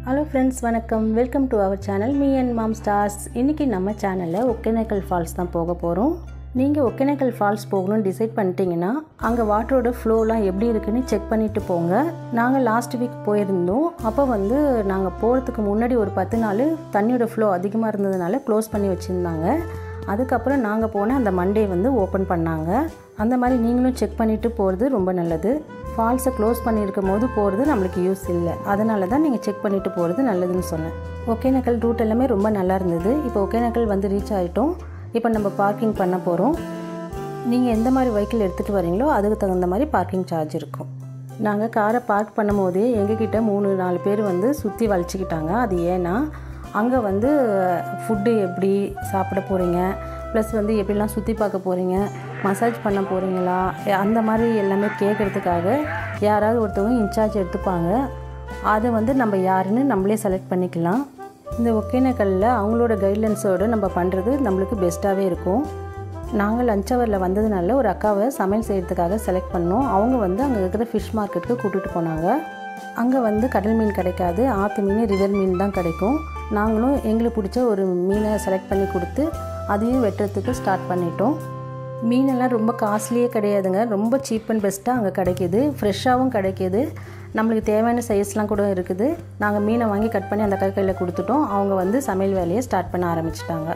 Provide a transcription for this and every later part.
Hello friends வணக்கம் welcome to our channel me and mom stars இன்றைக்கி நம்ம சேனலில் ஒகேனக்கல் ஃபால்ஸ் தான் போக போகிறோம் நீங்கள் ஒகேனக்கல் ஃபால்ஸ் போகணும்னு டிசைட் பண்ணிட்டீங்கன்னா அங்கே வாட்டரோட ஃப்ளோலாம் எப்படி இருக்குன்னு செக் பண்ணிவிட்டு போங்க நாங்கள் லாஸ்ட் வீக் போயிருந்தோம் அப்போ வந்து நாங்கள் போகிறதுக்கு முன்னாடி ஒரு பத்து நாள் தண்ணியோட ஃப்ளோ அதிகமாக இருந்ததுனால க்ளோஸ் பண்ணி வச்சுருந்தாங்க அதுக்கப்புறம் நாங்கள் போன அந்த மண்டே வந்து ஓப்பன் பண்ணாங்க அந்த மாதிரி நீங்களும் செக் பண்ணிவிட்டு போகிறது ரொம்ப நல்லது ஃபால்ஸை க்ளோஸ் பண்ணியிருக்கும் போது போகிறது நம்மளுக்கு யூஸ் இல்லை அதனால தான் நீங்கள் செக் பண்ணிவிட்டு போகிறது நல்லதுன்னு சொன்னேன் ஒகேனக்கல் ரூட் எல்லாமே ரொம்ப நல்லா இருந்தது இப்போ ஒகேனக்கல் வந்து ரீச் ஆகிட்டோம் இப்போ நம்ம பார்க்கிங் பண்ண போகிறோம் நீங்கள் எந்த மாதிரி வெஹிக்கிள் எடுத்துகிட்டு வரீங்களோ அதுக்கு தகுந்த மாதிரி பார்க்கிங் சார்ஜ் இருக்கும் நாங்கள் காரை பார்க் பண்ணும் போதே எங்ககிட்ட மூணு நாலு பேர் வந்து சுற்றி வலிச்சிக்கிட்டாங்க அது ஏன்னா அங்கே வந்து ஃபுட்டு எப்படி சாப்பிட போகிறீங்க ப்ளஸ் வந்து எப்படிலாம் சுற்றி பார்க்க போகிறீங்க மசாஜ் பண்ண போகிறீங்களா அந்த மாதிரி எல்லாமே கேட்குறதுக்காக யாராவது ஒருத்தவங்க இன்சார்ஜ் எடுத்துப்பாங்க அதை வந்து நம்ம யாருன்னு நம்மளே செலக்ட் பண்ணிக்கலாம் இந்த ஒகேனக்கல்லில் அவங்களோட கைட்லைன்ஸோடு நம்ம பண்ணுறது நம்மளுக்கு பெஸ்ட்டாகவே இருக்கும் நாங்கள் லஞ்ச் ஹவரில் வந்ததுனால ஒரு அக்காவை சமையல் செய்கிறதுக்காக செலக்ட் பண்ணோம் அவங்க வந்து அங்கே இருக்கிற ஃபிஷ் மார்க்கெட்டுக்கு கூட்டிகிட்டு போனாங்க அங்கே வந்து கடல் மீன் கிடைக்காது ஆற்று மீன் ரிவர் மீன் தான் கிடைக்கும் நாங்களும் எங்களுக்கு பிடிச்ச ஒரு மீனை செலக்ட் பண்ணி கொடுத்து அதையும் வெட்டுறதுக்கு ஸ்டார்ட் பண்ணிட்டோம் மீனெல்லாம் ரொம்ப காஸ்ட்லியே கிடையாதுங்க ரொம்ப சீப் அண்ட் பெஸ்ட்டாக அங்கே கிடைக்கிது ஃப்ரெஷ்ஷாகவும் கிடைக்கிது நம்மளுக்கு தேவையான சைஸ்லாம் கூட இருக்குது நாங்கள் மீனை வாங்கி கட் பண்ணி அந்த கையில் கொடுத்துட்டோம் அவங்க வந்து சமையல் வேலையை ஸ்டார்ட் பண்ண ஆரம்பிச்சிட்டாங்க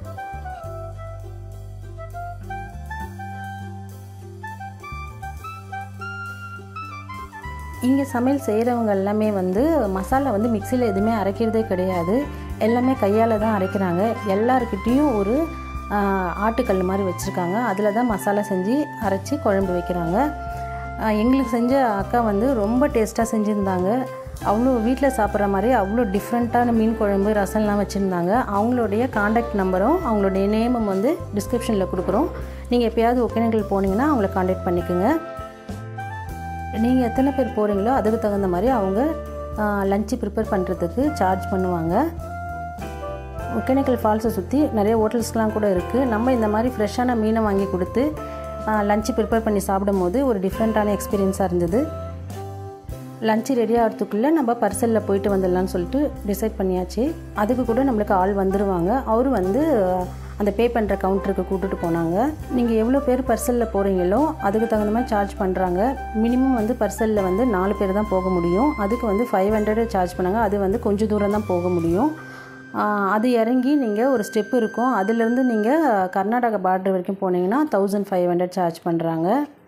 இங்கே சமையல் செய்கிறவங்க எல்லாமே வந்து மசாலா வந்து மிக்சியில் எதுவுமே அரைக்கிறதே கிடையாது எல்லாமே கையால் தான் அரைக்கிறாங்க எல்லாருக்கிட்டேயும் ஒரு ஆட்டுக்கல் மாதிரி வச்சுருக்காங்க அதில் தான் மசாலா செஞ்சு அரைச்சி குழம்பு வைக்கிறாங்க எங்களுக்கு செஞ்ச அக்கா வந்து ரொம்ப டேஸ்ட்டாக செஞ்சுருந்தாங்க அவ்வளோ வீட்டில் சாப்பிட்ற மாதிரி அவ்வளோ டிஃப்ரெண்ட்டான மீன் குழம்பு ரசம்லாம் வச்சுருந்தாங்க அவங்களுடைய காண்டாக்ட் நம்பரும் அவங்களுடைய நேமும் வந்து டிஸ்கிரிப்ஷனில் கொடுக்குறோம் நீங்கள் எப்போயாவது ஒகேனக்கல் போனீங்கன்னா அவங்கள காண்டாக்ட் பண்ணிக்கோங்க நீங்கள் எத்தனை பேர் போகிறீங்களோ அதுக்கு தகுந்த மாதிரி அவங்க லஞ்சு ப்ரிப்பேர் பண்ணுறதுக்கு சார்ஜ் பண்ணுவாங்க ஒகேனக்கல் ஃபால்ஸை சுற்றி நிறைய ஹோட்டல்ஸ்லாம் கூட இருக்குது நம்ம இந்த மாதிரி ஃப்ரெஷ்ஷான மீனை வாங்கி கொடுத்து லஞ்சு ப்ரிப்பேர் பண்ணி சாப்பிடும் போது ஒரு டிஃப்ரெண்ட்டான எக்ஸ்பீரியன்ஸாக இருந்தது லஞ்சு ரெடி ஆகிறதுக்குள்ளே நம்ம பர்சலில் போயிட்டு வந்துடலான்னு சொல்லிட்டு டிசைட் பண்ணியாச்சு அதுக்கு கூட நம்மளுக்கு ஆள் வந்துடுவாங்க அவர் வந்து அந்த பே பண்ணுற கவுண்டருக்கு கூப்பிட்டு போனாங்க நீங்கள் எவ்வளோ பேர் பர்சலில் போகிறீங்களோ அதுக்கு தகுந்த மாதிரி சார்ஜ் பண்ணுறாங்க மினிமம் வந்து பர்சலில் வந்து நாலு பேர் தான் போக முடியும் அதுக்கு வந்து ஃபைவ் ஹண்ட்ரட் சார்ஜ் பண்ணாங்க அது வந்து கொஞ்சம் தூரம் தான் போக முடியும் அது இறங்கி நீங்கள் ஒரு ஸ்டெப் இருக்கும் அதுலேருந்து நீங்கள் கர்நாடகா பார்டர் வரைக்கும் போனீங்கன்னா தௌசண்ட் ஃபைவ் ஹண்ட்ரட் சார்ஜ் பண்ணுறாங்க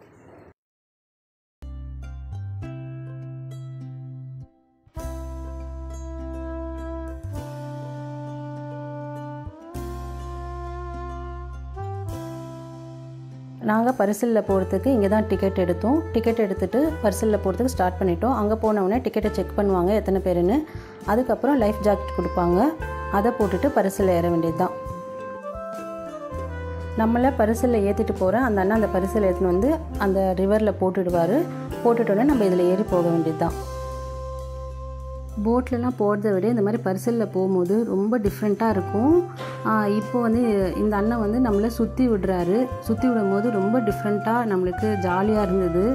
நாங்கள் பரிசலில் போகிறதுக்கு இங்கே தான் டிக்கெட் எடுத்தோம் டிக்கெட் எடுத்துகிட்டு பரிசலில் போகிறதுக்கு ஸ்டார்ட் பண்ணிட்டோம் அங்கே போனவுடனே டிக்கெட்டை செக் பண்ணுவாங்க எத்தனை பேருன்னு அதுக்கப்புறம் லைஃப் ஜாக்கெட் கொடுப்பாங்க அதை போட்டுட்டு பரிசலில் ஏற வேண்டியது தான் நம்மளை பரிசலில் ஏற்றிட்டு போகிற அந்த அண்ணன் அந்த பரிசலில் ஏற்றின்னு வந்து அந்த ரிவரில் போட்டுடுவார் போட்டுட்டோன்னே நம்ம இதில் ஏறி போக வேண்டியது தான் போட்லலாம் போகிறத விட இந்த மாதிரி பரிசலில் போகும்போது ரொம்ப டிஃப்ரெண்ட்டாக இருக்கும் இப்போ வந்து இந்த அண்ணன் வந்து நம்மளை சுற்றி விடுறாரு சுற்றி விடும்போது ரொம்ப டிஃப்ரெண்ட்டாக நம்மளுக்கு ஜாலியாக இருந்தது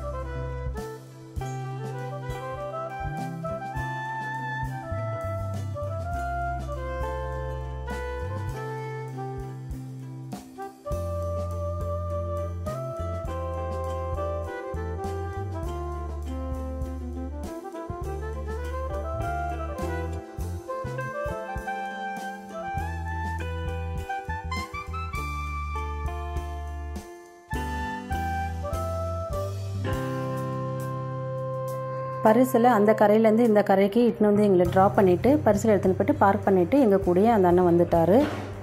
பரிசில் அந்த கரையிலேருந்து இந்த கரைக்கு இட்டுன்னு வந்து எங்களை ட்ராப் பண்ணிவிட்டு பரிசில் எடுத்துன்னு போய்ட்டு பார்க் பண்ணிவிட்டு எங்கள் கூடயே அந்த அண்ணன் வந்துட்டார்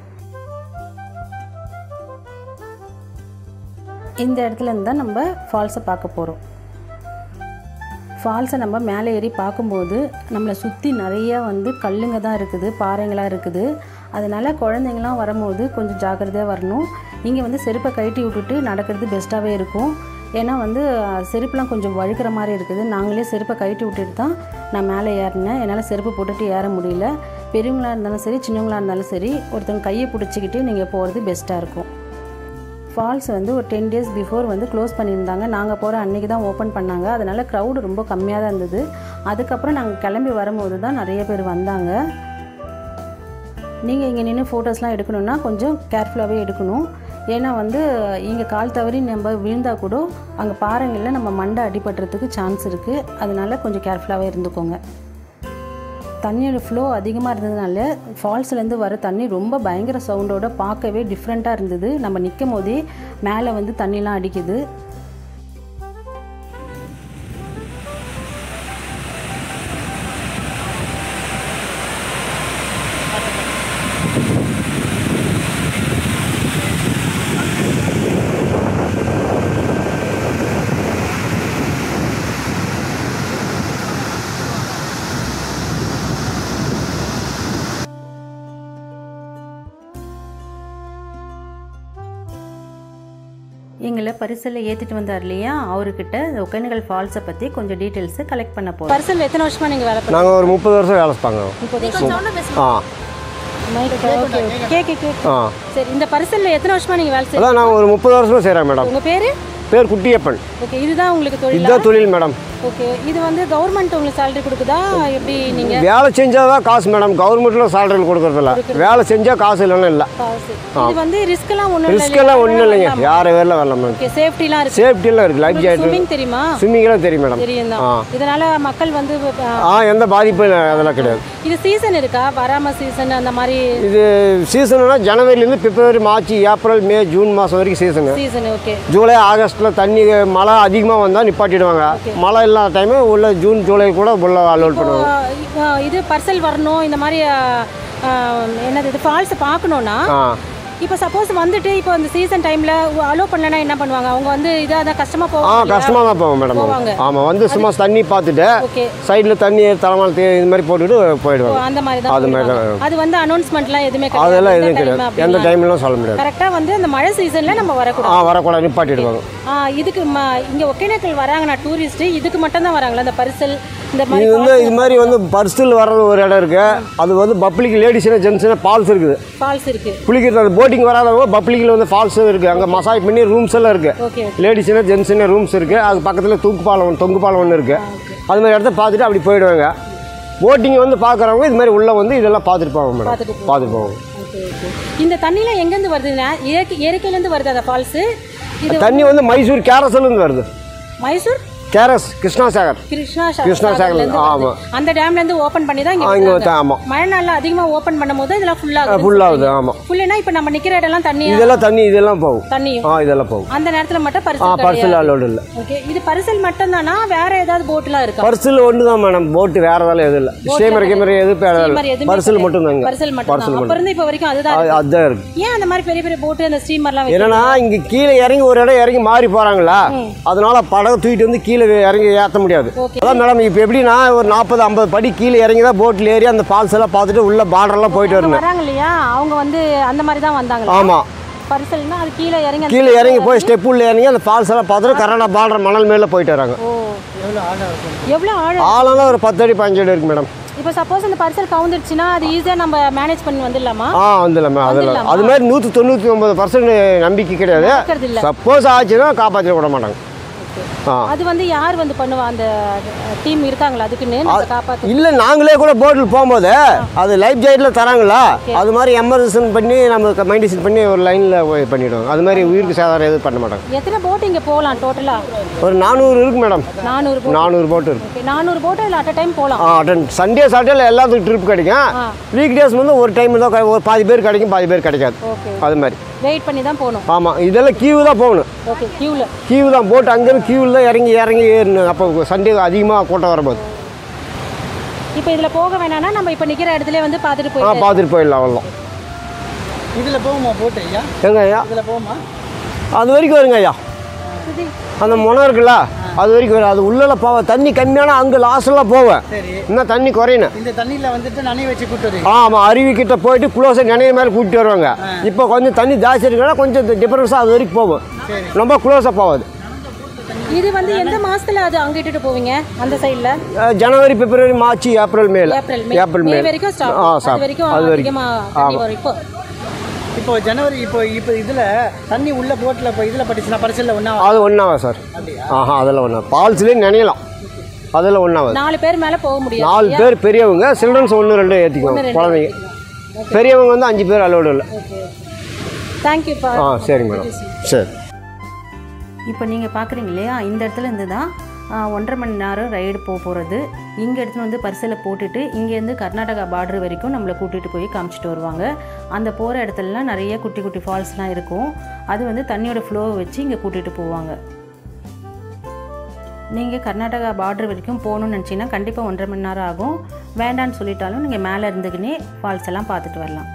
இந்த இடத்துல இருந்து தான் நம்ம ஃபால்ஸை பார்க்க போகிறோம் ஃபால்ஸை நம்ம மேலே ஏறி பார்க்கும்போது நம்மளை சுற்றி நிறையா வந்து கல்லுங்க தான் இருக்குது பாறைங்களாக இருக்குது அதனால் குழந்தைங்களாம் வரும்போது கொஞ்சம் ஜாக்கிரதையாக வரணும் இங்கே வந்து செருப்பை கழட்டி விட்டுட்டு நடக்கிறது பெஸ்ட்டாகவே இருக்கும் ஏன்னா வந்து செருப்புலாம் கொஞ்சம் வழுக்கிற மாதிரி இருக்குது நாங்களே செருப்பை கழட்டி விட்டுட்டு தான் நான் மேலே ஏறினேன் என்னால் செருப்பு போட்டுட்டு ஏற முடியல பெரியவங்களாக இருந்தாலும் சரி சின்னவங்களாக இருந்தாலும் சரி ஒருத்தவங்க கையை பிடிச்சிக்கிட்டு நீங்கள் போகிறது பெஸ்ட்டாக இருக்கும் ஃபால்ஸ் வந்து ஒரு டென் டேஸ் பிஃபோர் வந்து க்ளோஸ் பண்ணியிருந்தாங்க நாங்கள் போகிற அன்றைக்கி தான் ஓப்பன் பண்ணாங்க அதனால் க்ரௌடு ரொம்ப கம்மியாக தான் இருந்தது அதுக்கப்புறம் நாங்கள் கிளம்பி வரும்போது தான் நிறைய பேர் வந்தாங்க நீங்கள் இங்கே நின்று ஃபோட்டோஸ்லாம் எடுக்கணுன்னா கொஞ்சம் கேர்ஃபுல்லாகவே எடுக்கணும் ஏன்னா வந்து இங்கே கால் தவறி நம்ம விழுந்தால் கூட அங்கே பாறைங்களில் நம்ம மண்டை அடிபடுறதுக்கு சான்ஸ் இருக்குது அதனால கொஞ்சம் கேர்ஃபுல்லாகவே இருந்துக்கோங்க தண்ணியோட ஃப்ளோ அதிகமாக இருந்ததுனால ஃபால்ஸ்லேருந்து வர தண்ணி ரொம்ப பயங்கர சவுண்டோட பார்க்கவே டிஃப்ரெண்ட்டாக இருந்தது நம்ம நிற்கும் போதே மேலே வந்து தண்ணிலாம் அடிக்குது எங்களை பரிசலில் ஏற்றிட்டு வந்தார் இல்லையா அவர்கிட்ட ஒகேனகல் ஃபால்ஸை பற்றி கொஞ்சம் டீட்டெயில்ஸு கலெக்ட் பண்ண போகிறோம் பரிசல் எத்தனை வருஷமாக நீங்கள் வேலை நாங்கள் ஒரு முப்பது வருஷம் வேலை பார்ங்க ஆ ஓகே கேக்கு கேக்கு ஆ சரி இந்த பரிசலில் எத்தனை வருஷமாக நீங்கள் வேலை செய்ய அதான் நாங்கள் ஒரு முப்பது வருஷமாக செய்கிறோம் மேடம் உங்கள் பேர் பேர் குட்டியப்பன் ஓகே இதுதான் உங்களுக்கு தொழில் இதுதான் தொழில் மேடம் ஓகே இது வந்து கவர்மெண்ட் உங்களுக்கு சேலரி கொடுக்குதா எப்படி நீங்கள் வேலை செஞ்சால் தான் காசு மேடம் கவர்மெண்ட்டில் சேலரி கொடுக்குறதில்ல வேலை செஞ்சால் காசு இல்லைன்னு இல்லை காசு இது வந்து ரிஸ்க்லாம் ஒன்றும் இல்லை ரிஸ்க் எல்லாம் ஒன்றும் இல்லைங்க யார் வேலை வரல மேடம் ஓகே சேஃப்டிலாம் இருக்கு சேஃப்டியெல்லாம் இருக்குது லைஃப் ஜாக்கெட் ஸ்விம்மிங் தெரியுமா ஸ்விம்மிங்லாம் தெரியும் மேடம் தெரியும் ஆ. தான் இதனால மக்கள் வந்து அஹ், ஆ எந்த பாதிப்பும் இல்லை, அதெல்லாம் கிடையாது இது சீசன் இருக்கா வராம சீசன் அந்த மாதிரி இது சீசனுனா ஜனவரிலேருந்து பிப்ரவரி மார்ச் ஏப்ரல் மே ஜூன் மாதம் வரைக்கும் சீசனு சீசன் ஓகே ஜூலை ஆகஸ்ட்டில் தண்ணி மழை அதிகமாக வந்தால் நிப்பாட்டிடுவாங்க மழை இல்லாத டைமு உள்ள ஜூன் ஜூலை கூட உள்ள அலோட் பண்ணுவாங்க இது பர்சல் வரணும் இந்த மாதிரி அஹ், அஹ், என்னது இது ஃபால்ஸ் பார்க்கணுன்னா ஆ இப்போ சப்போஸ் வந்துட்டு இப்போ இந்த சீசன் டைம்ல அலோ பண்ணலன்னா என்ன பண்ணுவாங்க அவங்க வந்து இதாக தான் கஷ்டமா ஆ போவாங்க கஷ்டமாக தான் போவோம் மேடம் போவாங்க. ஆமாம் வந்து சும்மா தண்ணி பார்த்துட்டு ஓகே சைடில் தண்ணி தலைமால் தே இது மாதிரி போட்டுட்டு போயிடுவாங்க அந்த மாதிரி தான் அது மாதிரி போடுவாங்க. அது வந்து அனௌன்ஸ்மெண்ட்லாம் எதுவுமே அதெல்லாம் எதுவும் கிடையாது எந்த டைம்லாம் சொல்ல முடியாது கரெக்டாக வந்து அந்த மழை சீசன்ல நம்ம வரக்கூடாது ஆ வரக்கூடாது நிப்பாட்டிடுவாங்க ஆ, இதுக்கு ம- இங்க ஒகேனக்கல் வராங்கன்னா டூரிஸ்ட் இதுக்கு மட்டும் தான் வராங்களா இந்த பரிசல் இந்த இது மாதிரி வந்து இது மாதிரி வந்து பர்சில் வர்றது ஒரு இடம் இருக்கு அது வந்து பப்ளிக் லேடிஸ்னா ஜென்ஸ்னா ஃபால்ஸ் இருக்குது ஃபால்ஸ் இருக்கு குளிக்கிறது அந்த போட்டிங் வராதவங்க பப்ளிக்கில் வந்து ஃபால்ஸும் இருக்குது அங்கே மசாஜ் பண்ணி ரூம்ஸ் எல்லாம் இருக்குது ஓகே லேடிஸ்னா ஜென்ஸ்னா ரூம்ஸ் இருக்குது அது பக்கத்தில் தூக்கு பாலம் ஒன்று தொங்கு பாலம் ஒன்று இருக்குது அது மாதிரி இடத்த பார்த்துட்டு அப்படி போயிடுவாங்க போட்டிங் வந்து பார்க்குறவங்க இது மாதிரி உள்ளே வந்து இதெல்லாம் பார்த்துட்டு போவாங்க மேடம் பார்த்துட்டு பார்த்துட்டு போவாங்க ஓகே ஓகே இந்த தண்ணிலாம் எங்கேருந்து வருதுன்னா இயற்கை இயற்கையிலேருந்து வருது அந்த ஃபால்ஸ் இது தண்ணி வந்து மைசூர் கேரஸ்லேருந்து வருது மைசூர் கேரஸ் கிருஷ்ணா சாகர் கிருஷ்ணா கிருஷ்ணா சாகர்ல சாகர்ல இருந்து ஆமா. வருது. அந்த டேம்ல இருந்து ஓபன் பண்ணி தான் இங்க இங்கே விடுறாங்க. ஆமாம் மழை நாள்ல அதிகமா ஓபன் பண்ணும்போது இதெல்லாம் ஃபுல்லா ஃபுல்லாகுது ஆமாம் ஃபுல்லுனா இப்போ நம்ம நிக்கிற இடம்லாம் தண்ணி இதெல்லாம் தண்ணி இதெல்லாம் போகும் தண்ணியும் ஆ இதெல்லாம் போகும் அந்த நேரத்துல மட்டும் ஆ பரிசல் பர்சில் அலோடு இல்லை ஓகே இது பரிசல் மட்டும் தானா வேற ஏதாவது போட்லாம் இருக்கா பர்சில் ஒன்று தான் மேடம் போட்டு வேற வேலை எதுவும் இல்லை ஸ்டேமர் கேமரா எது ஸ்டீமர் எதுவுமே பர்சில் மட்டும் தாங்க பரிசல் மட்டும் பர்சில் தான் அப்ப மட்டும் இருந்து இப்போ வரைக்கும் அதுதான் இருக்கு. அதுதான் இருக்கு ஏன் அந்த மாதிரி பெரிய பெரிய போட்டு அந்த ஸ்டீமர்லாம் என்னன்னா இங்க கீழே இறங்கி ஒரு இடம் இறங்கி மாறி போறாங்களா அதனால படகு தூக்கிட்டு வந்து கீழே இறங்கி ஏற்ற முடியாது Okay. அதான் மேடம் இப்போ எப்படின்னா ஒரு நாற்பது ஐம்பது படி கீழே இறங்கி தான் போட்டில் ஏறி அந்த ஃபால்ஸ் எல்லாம் பார்த்துட்டு உள்ள பார்டர்லாம் போயிட்டு வரணும் வராங்க இல்லையா அவங்க வந்து அந்த மாதிரி தான் வந்தாங்க ஆமா பரிசல்னா அது கீழே இறங்கி அந்த- கீழே இறங்கி போய் ஸ்டெப் உள்ள இறங்கி அந்த ஃபால்ஸ் எல்லாம் பார்த்துட்டு கரெக்டாக பார்டர் மணல் மேலே போயிட்டு வராங்க ஓ எவ்வளோ ஆழம் ஆளெல்லாம் ஒரு பத்து அடி பஞ்சு அடி இருக்கு மேடம் இப்போ சப்போஸ் இந்த பரிசல் கவுந்துருச்சுன்னா அது ஈஸியாக நம்ம மேனேஜ் பண்ணி வந்துடலாமா ஆ வந்துடலாமே அதெல்லாம் அது மாதிரி நூற்றி தொண்ணூற்றி ஒம்பது பர்சன்ட் நம்பிக்கை கிடையாது இருக்கிறது இல்ல சப்போஸ் ஆச்சுன்னா காப்பாற்றி விட மாட்டாங்க ஆ அது வந்து யார் வந்து பண்ணுவா அந்த டீம் இருக்காங்களா அதுக்குன்னு நம்ம காப்பாற்று இல்லை நாங்களே கூட போட்டில் போகும்போது அது லைஃப் ஜாக்கெட்டில் தராங்களா அது மாதிரி எமர்ஜென்சி பண்ணி நம்ம மைண்டிஷன் பண்ணி ஒரு லைனில் பண்ணிவிடுவாங்க அது மாதிரி உயிருக்கு சேதாரம் எதுவும் பண்ண மாட்டாங்க எத்தனை போட் இங்கே போகலாம் டோட்டலாக ஒரு நானூறு இருக்கு மேடம் நானூறு போட் நானூறு போட்டு இருக்கு ஓகே நானூறு போட்டு அதில் அட் அ டைம் போகலாம் ஆ அட்டன் சண்டே சாட்டர்டே எல்லாத்துக்கும் ட்ரிப் கிடைக்கும் ஆ. வீக் டேஸ் வந்து ஒரு டைம் தான் க- ஒரு பாதி பேர் கிடைக்கும் பாதி பேர் கிடைக்காது ஓகே அது மாதிரி வெயிட் பண்ணி தான் போகணும் ஆமாம் இதெல்லாம் கியூ தான் போகணும் ஓகே க்யூவில் கியூ தான் போட்டு அங்கேருந்து கியூவில் தான் இறங்கி இறங்கி ஏறணும் அப்போ சண்டே அதிகமாக கூட்டம் வரும்போது இப்போ இதில் போக வேணாம்னா நம்ம இப்போ நிற்கிற இடத்துல வந்து பார்த்துட்டு ஆ போயிட்டு பார்த்துட்டு போயிடலாம் அவ்வளோதான் இதில் போகுமா போட்டு ஐயா எங்க ஐயா இதில் போகுமா அது வரைக்கும் வருங்க ஐயா சுதி அந்த முனை இருக்குல்ல அது வரைக்கும் வரும் அது உள்ளே போவ தண்ணி கம்மியானா அங்கே லாஸ்ட்லாம் போவேன் சரி இன்னும் தண்ணி குறையணும் இந்த தண்ணியில் வந்துட்டு நனைய வச்சு கூட்டு வருவீங்க ஆமாம் அருவி கிட்ட போயிட்டு குளோஸை நினைய மேலே கூட்டிட்டு வருவாங்க இப்போ கொஞ்சம் தண்ணி ஜாஸ்தி இருக்குன்னா கொஞ்சம் டிஃபரன்ஸாக அது வரைக்கும் போகும் சரி. ரொம்ப க்ளோஸாக போகாது இது வந்து எந்த மாசத்துல அது அங்க இட்டுட்டு போவீங்க அந்த சைடுல அஹ் ஜனவரி பிப்ரவரி மார்ச் ஏப்ரல் மேல April May April May May வரைக்கும் ஸ்டாப் ஆ அது ஸ்டாப் வரைக்கும் அது வரைக்கும் அதிகமா தண்ணி வரும் இப்போ இப்போ ஜனவரி இப்போ இப்போ இதில் தண்ணி உள்ள போட்டில் இப்போ இதில் பட்டுச்சுன்னா பரிசலில் ஒன்றா அது ஒன்றாவா சார் ஆஹா அதெல்லாம் ஒன்றா ஃபால்ஸ்லேயும் நினையலாம் அதில் ஒன்றாவது நாலு பேர் மேலே போக முடியாது நாலு பேர் பெரியவங்க சில்ட்ரன்ஸ் ஒன்று ரெண்டு ஏற்றிக்குவோம் குழந்தைங்க பெரியவங்க வந்து அஞ்சு பேர் அலோடு இல்லை தேங்க்யூப்பா ஆ சரிங்க மேடம் சரி இப்போ நீங்கள் பார்க்குறீங்க இல்லையா இந்த இடத்துல இருந்து தான் ஆ, ஒன்றரை மணி நேரம் ரைடு போக போகிறது இங்கே எடுத்துன்னு வந்து பரிசலை போட்டுட்டு இங்கேருந்து கர்நாடகா பார்டர் வரைக்கும் நம்மளை கூட்டிகிட்டு போய் காமிச்சிட்டு வருவாங்க அந்த போகிற இடத்துலலாம் நிறைய குட்டி குட்டி ஃபால்ஸ்லாம் இருக்கும் அது வந்து தண்ணியோட ஃப்ளோவை வச்சு இங்கே கூட்டிகிட்டு போவாங்க நீங்கள் கர்நாடகா பார்டர் வரைக்கும் போகணும்னு நினச்சிங்கன்னா கண்டிப்பாக ஒன்றரை மணி நேரம் ஆகும் வேண்டான்னு சொல்லிட்டாலும் நீங்கள் மேலே இருந்துக்கினே ஃபால்ஸ் எல்லாம் பார்த்துட்டு வரலாம்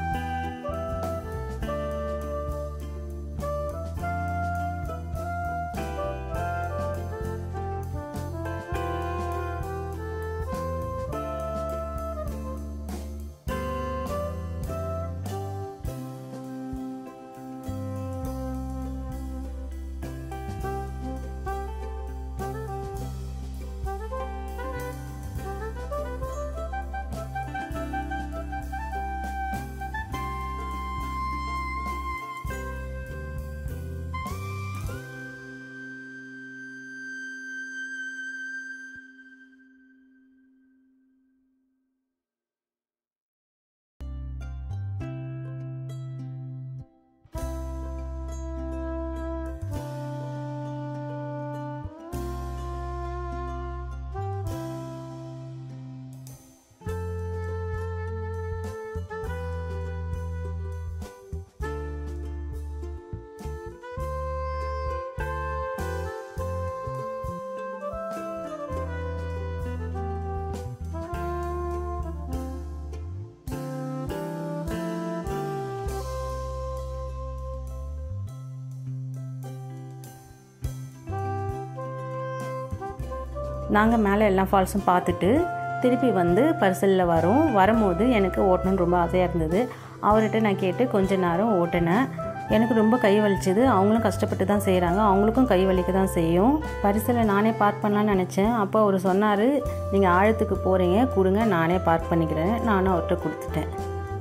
நாங்கள் மேலே எல்லா ஃபால்ஸும் பார்த்துட்டு திருப்பி வந்து பரிசலில் வரோம் வரும்போது எனக்கு ஓட்டணும்னு ரொம்ப ஆசையாக இருந்தது அவர்கிட்ட நான் கேட்டு கொஞ்ச நேரம் ஓட்டினேன் எனக்கு ரொம்ப கை வலிச்சது அவங்களும் கஷ்டப்பட்டு தான் செய்கிறாங்க அவங்களுக்கும் கை வலிக்க தான் செய்யும் பரிசலை நானே பார்க் பண்ணலான்னு நினச்சேன் அப்போ அவர் சொன்னார் நீங்கள் ஆழத்துக்கு போகிறீங்க கொடுங்க நானே பார்க் பண்ணிக்கிறேன் நானும் அவர்கிட்ட கொடுத்துட்டேன்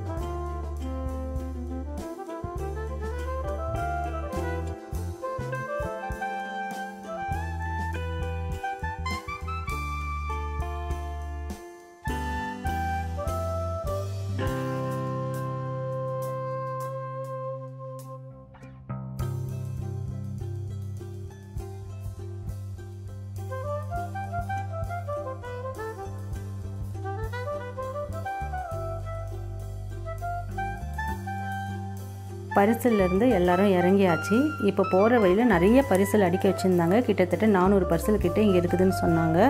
பரிசல்ல இருந்து எல்லாரும் இறங்கியாச்சு இப்போ போகிற வழியில் நிறைய பரிசல் அடிக்க வச்சுருந்தாங்க கிட்டத்தட்ட நானூறு பரிசல் கிட்ட இங்கே இருக்குதுன்னு சொன்னாங்க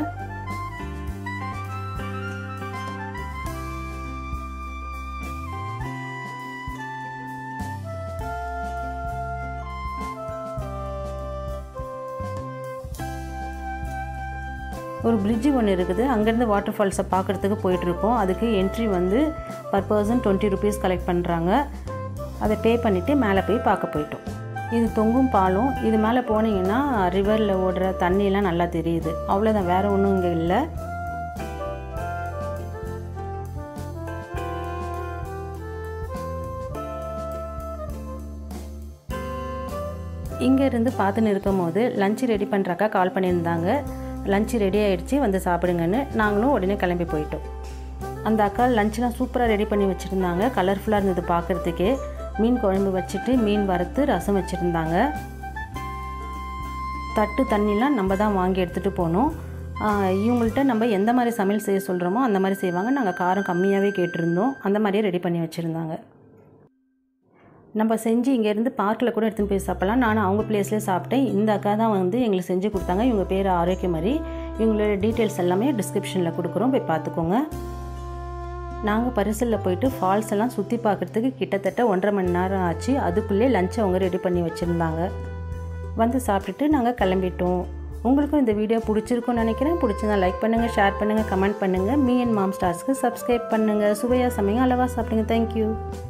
ஒரு பிரிட்ஜு ஒன்று இருக்குது அங்கேருந்து வாட்டர் ஃபால்ஸை பார்க்குறதுக்கு போயிட்டுருக்கோம் அதுக்கு என்ட்ரி வந்து per person twenty rupees collect பண்ணுறாங்க அதை பே பண்ணிவிட்டு மேலே போய் பார்க்க போயிட்டோம் இது தொங்கும் பாலம் இது மேலே போனீங்கன்னா ரிவரில் ஓடுற தண்ணியெல்லாம் நல்லா தெரியுது அவ்வளோதான் வேறு ஒன்றும் இங்கே இல்லை இங்கேருந்து பார்த்துன்னு இருக்கும் போது லஞ்சு ரெடி பண்ணுறாக்கா கால் பண்ணியிருந்தாங்க லஞ்சு ரெடி ஆயிடுச்சு வந்து சாப்பிடுங்கன்னு நாங்களும் உடனே கிளம்பி போயிட்டோம் அந்த அக்கா லஞ்செலாம் சூப்பராக ரெடி பண்ணி வச்சுருந்தாங்க கலர்ஃபுல்லாக இருந்தது பார்க்குறதுக்கே மீன் குழம்பு வச்சுட்டு மீன் வறுத்து ரசம் வச்சுருந்தாங்க தட்டு தண்ணிலாம் நம்ம தான் வாங்கி எடுத்துகிட்டு போனோம் ஆஹ் இவங்கள்ட்ட நம்ம எந்த மாதிரி சமையல் செய்ய சொல்கிறோமோ அந்த மாதிரி செய்வாங்க நாங்கள் காரம் கம்மியாகவே கேட்டிருந்தோம் அந்த மாதிரியே ரெடி பண்ணி வச்சுருந்தாங்க நம்ம செஞ்சு இங்கேருந்து பார்க்கில் கூட எடுத்துன்னு போய் சாப்பிடலாம் நானும் அவங்க பிளேஸ்லேயே சாப்பிட்டேன் இந்த அக்கா தான் வந்து எங்களுக்கு செஞ்சு கொடுத்தாங்க இவங்க பேர் ஆரோக்கியமரி இவங்களோட டீட்டெயில்ஸ் எல்லாமே டிஸ்கிரிப்ஷனில் கொடுக்குறோம் போய் பார்த்துக்கோங்க நாங்கள் பரிசலில் போயிட்டு ஃபால்ஸ் எல்லாம் சுற்றி பார்க்குறதுக்கு கிட்டத்தட்ட ஒன்றரை மணி நேரம் ஆச்சு அதுக்குள்ளே லஞ்சை அவங்க ரெடி பண்ணி வச்சுருந்தாங்க வந்து சாப்பிட்டுட்டு நாங்கள் கிளம்பிட்டோம் உங்களுக்கும் இந்த வீடியோ பிடிச்சிருக்கும்னு நினைக்கிறேன் பிடிச்சிருந்தா லைக் பண்ணுங்கள் ஷேர் பண்ணுங்கள் கமெண்ட் பண்ணுங்கள் மீ அண்ட் மாம் ஸ்டார்ஸ்க்கு சப்ஸ்கிரைப் பண்ணுங்கள் சுவையாக சமைங்க அளவாக சாப்பிடுங்க தேங்க்யூ